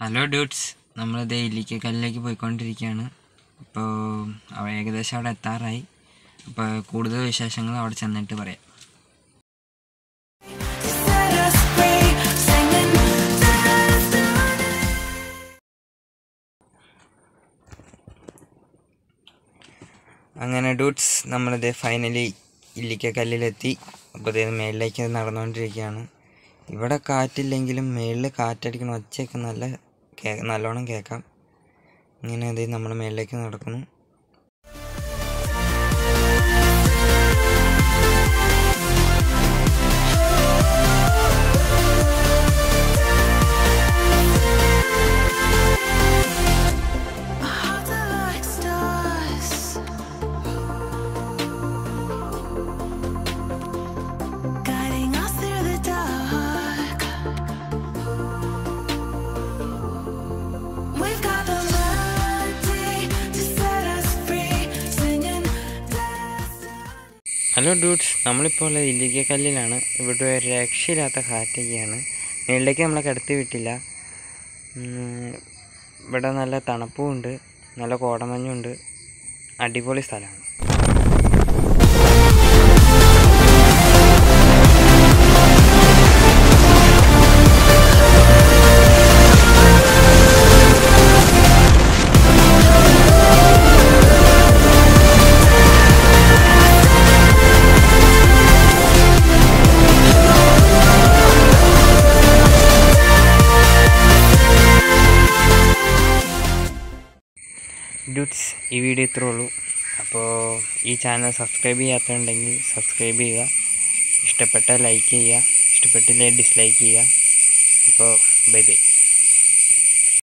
Hello ഡ്യൂട്ട്സ് നമ്മളിത് ഇല്ലിക്കക്കല്ലിലേക്ക് പോയിക്കൊണ്ടിരിക്കുകയാണ് അപ്പോൾ അവ ഏകദേശം അവിടെ എത്താറായി അപ്പോൾ കൂടുതൽ വിശേഷങ്ങൾ അവിടെ ചെന്നിട്ട് പറയാം set us free, singing destiny. അങ്ങനെ ഡൂട്ട്സ് നമ്മളിത് ഫൈനലി ഇല്ലിക്കക്കല്ലിലെത്തി അപ്പോൾ ഇത് മേളിലേക്ക് നടന്നുകൊണ്ടിരിക്കുകയാണ് ഇവിടെ കാറ്റില്ലെങ്കിലും മേളിൽ കാറ്റടിക്കണ ഒച്ചയൊക്കെ നല്ല കേ നല്ലോണം കേൾക്കാം ഇങ്ങനെ ഇത് നമ്മൾ മേളിലേക്ക് നടക്കുന്നു Our hearts are like stars, guiding us through the dark. We've got the melody to set us free, singing destiny. Hello dudes നമ്മളിപ്പോൾ ഉള്ളത് ഇല്ലിക്കക്കല്ലിലാണ് ഇവിടെ ഒരു രക്ഷയില്ലാത്ത കാറ്റൊക്കെയാണ് മേളിലേക്ക് നമ്മളെ കിടത്തി വിട്ടില്ല ഉം, ഇവിടെ നല്ല തണുപ്പുമുണ്ട് നല്ല കോടമഞ്ഞുണ്ട് അടിപൊളി സ്ഥലമാണ് ഡ്യൂട്ട്സ് ഈ വീഡിയോ ഇത്രേ ഉള്ളൂ അപ്പോൾ ഈ ചാനൽ സബ്സ്ക്രൈബ് ചെയ്യാത്തതുണ്ടെങ്കിൽ സബ്സ്ക്രൈബ് ചെയ്യുക ഇഷ്ടപ്പെട്ട ലൈക്ക് ചെയ്യുക ഇഷ്ടപ്പെട്ടില്ലെങ്കിൽ ഡിസ്ലൈക്ക് ചെയ്യുക അപ്പോൾ ബൈ ബൈ